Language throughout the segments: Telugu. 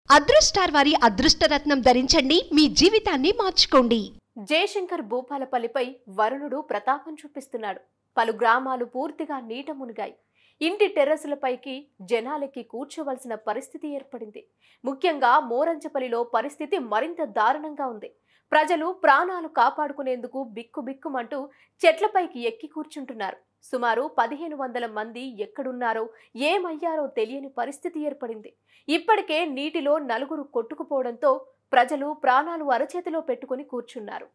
అదృష్టార్ వారి అదృష్టరత్నం ధరించండి మీ జీవితాన్ని మార్చుకోండి జయశంకర్ భూపాలపల్లిపై వరుణుడు ప్రతాపం చూపిస్తున్నాడు పలు గ్రామాలు పూర్తిగా నీట మునిగాయి ఇంటి టెర్రసులపైకి జనాలకి కూర్చోవలసిన పరిస్థితి ఏర్పడింది ముఖ్యంగా మోరంచపల్లిలో పరిస్థితి మరింత దారుణంగా ఉంది ప్రజలు ప్రాణాలు కాపాడుకునేందుకు బిక్కుబిక్కుమంటూ చెట్లపైకి ఎక్కి కూర్చుంటున్నారు సుమారు పదిహేను వందల మంది ఎక్కడున్నారో ఏమయ్యారో తెలియని పరిస్థితి ఏర్పడింది ఇప్పటికే నీటిలో నలుగురు కొట్టుకుపోవడంతో ప్రజలు ప్రాణాలు అరచేతిలో పెట్టుకుని కూర్చున్నారు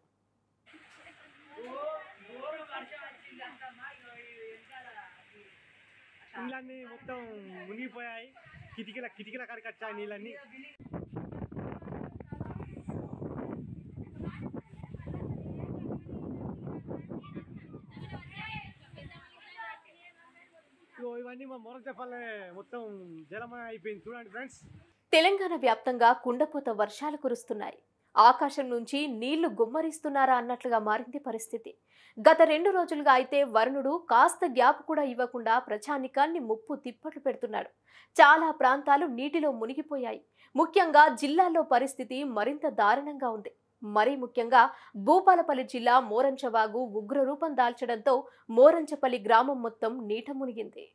నీళ్ళన్నీ మొత్తం మునిగిపోయాయి కిటికీల కిటికీల కాడికి వచ్చాయి నీళ్ళన్నీ ఇగో ఇవన్నీ మా మొర చెప్పాలే మొత్తం జలమయం అయిపోయింది చూడండి ఫ్రెండ్స్ తెలంగాణ వ్యాప్తంగా కుండపోత వర్షాలు కురుస్తున్నాయి ఆకాశం నుంచి నీళ్లు గుమ్మరిస్తున్నారా అన్నట్లుగా మారింది పరిస్థితి గత రెండు రోజులుగా అయితే వరుణుడు కాస్త గ్యాప్ కూడా ఇవ్వకుండా ప్రజానికాన్ని ముప్పు తిప్పట్లు పెడుతున్నాడు చాలా ప్రాంతాలు నీటిలో మునిగిపోయాయి ముఖ్యంగా జిల్లాల్లో పరిస్థితి మరింత దారుణంగా ఉంది మరీ ముఖ్యంగా భూపాలపల్లి జిల్లా మోరంచవాగు ఉగ్ర రూపం దాల్చడంతో మోరంచపల్లి గ్రామం మొత్తం నీట మునిగింది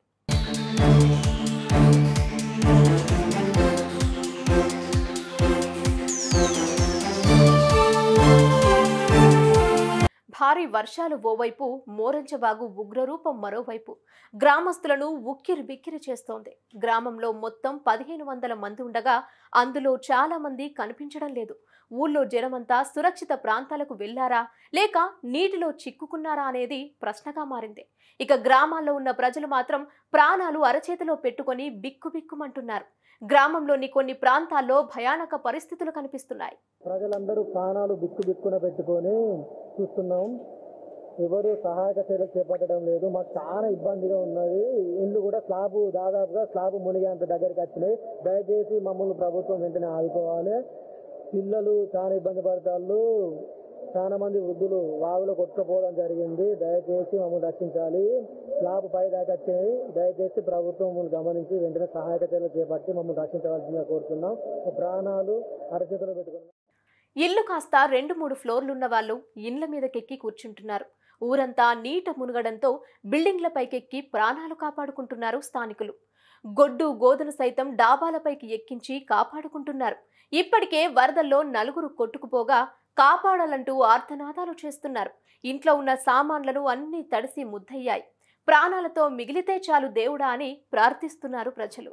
భారీ వర్షాలు ఓవైపు మోరంచవాగు ఉగ్రరూపం మరోవైపు గ్రామస్తులను ఉక్కిరి బిక్కిరి చేస్తోంది గ్రామంలో మొత్తం పదిహేను వందల మంది ఉండగా అందులో చాలా మంది కనిపించడం లేదు ఊళ్ళో జనమంతా సురక్షిత ప్రాంతాలకు వెళ్లారా లేక నీటిలో చిక్కుకున్నారా అనేది ప్రశ్నగా మారింది ఇక గ్రామాల్లో ఉన్న ప్రజలు మాత్రం ప్రాణాలు అరచేతిలో పెట్టుకొని బిక్కుబిక్కుమంటున్నారు గ్రామంలోని కొన్ని ప్రాంతాల్లో భయానక పరిస్థితులు కనిపిస్తున్నాయి ప్రజలందరూ ప్రాణాలు బిక్కు బిక్కున పెట్టుకొని చూస్తున్నాం ఎవరు సహాయక చర్యలు చేపట్టడం లేదు మాకు చాలా ఇబ్బందిగా ఉన్నది ఇల్లు కూడా స్లాబ్ దాదాపుగా స్లాబ్ మునిగేంత దగ్గరికి వచ్చినాయి దయచేసి మమ్మల్ని ప్రభుత్వం వెంటనే ఆదుకోవాలి పిల్లలు చాలా ఇబ్బంది పడతాళ్ళు చాలా మంది వృద్ధులు వాగులో కొట్టుకుపోవడం జరిగింది దయచేసి మమ్మల్ని రక్షించాలి స్లాబ్ పై దాకా వచ్చినాయి దయచేసి ప్రభుత్వం మమ్మల్ని గమనించి వెంటనే సహాయక చర్యలు చేపట్టి మమ్మల్ని రక్షించవలసిందిగా కోరుతున్నాం ప్రాణాలు అరచేతులు పెట్టుకున్నాం ఇల్లు కాస్త రెండు మూడు ఫ్లోర్లున్న వాళ్ళు ఇండ్ల మీదకెక్కి కూర్చుంటున్నారు ఊరంతా నీట మునగడంతో బిల్డింగ్లపైకెక్కి ప్రాణాలు కాపాడుకుంటున్నారు స్థానికులు గొడ్డు గోధును సైతం డాబాలపైకి ఎక్కించి కాపాడుకుంటున్నారు ఇప్పటికే వరదల్లో నలుగురు కొట్టుకుపోగా కాపాడాలంటూ ఆర్తనాదాలు చేస్తున్నారు ఇంట్లో ఉన్న సామాన్లను అన్నీ తడిసి ముద్దయ్యాయి ప్రాణాలతో మిగిలితే చాలు దేవుడా అని ప్రార్థిస్తున్నారు ప్రజలు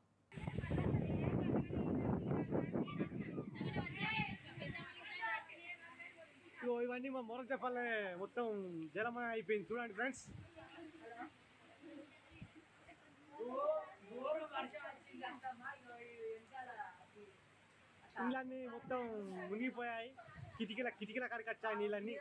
ఇగో ఇవన్నీ మా మొర చెప్పాలే మొత్తం జలమయం అయిపోయింది చూడండి ఫ్రెండ్స్ నీళ్ళన్నీ మొత్తం మునిగిపోయాయి కిటికీల కిటికీల కాడికి వచ్చాయి నీళ్ళన్నీ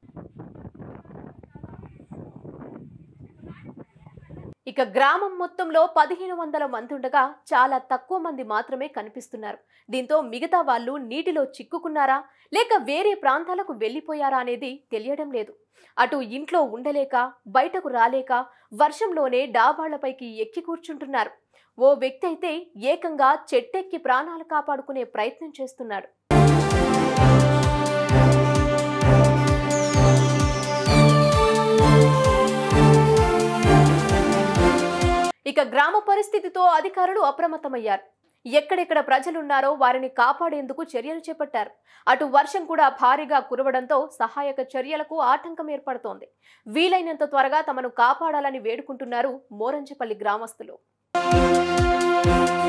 ఇక గ్రామం మొత్తంలో పదిహేను వందల మంది ఉండగా చాలా తక్కువ మంది మాత్రమే కనిపిస్తున్నారు దీంతో మిగతా వాళ్ళు నీటిలో చిక్కుకున్నారా లేక వేరే ప్రాంతాలకు వెళ్ళిపోయారా అనేది తెలియడం లేదు అటు ఇంట్లో ఉండలేక బయటకు రాలేక వర్షంలోనే డాబాళ్లపైకి ఎక్కి కూర్చుంటున్నారు ఓ వ్యక్తి అయితే ఏకంగా చెట్టెక్కి ప్రాణాలు కాపాడుకునే ప్రయత్నం చేస్తున్నాడు ఇక గ్రామ పరిస్థితితో అధికారులు అప్రమత్తమయ్యారు ఎక్కడెక్కడ ప్రజలున్నారో వారిని కాపాడేందుకు చర్యలు చేపట్టారు అటు వర్షం కూడా భారీగా కురవడంతో సహాయక చర్యలకు ఆటంకం ఏర్పడుతోంది వీలైనంత త్వరగా తమను కాపాడాలని వేడుకుంటున్నారు మోరంచపల్లి గ్రామస్తులు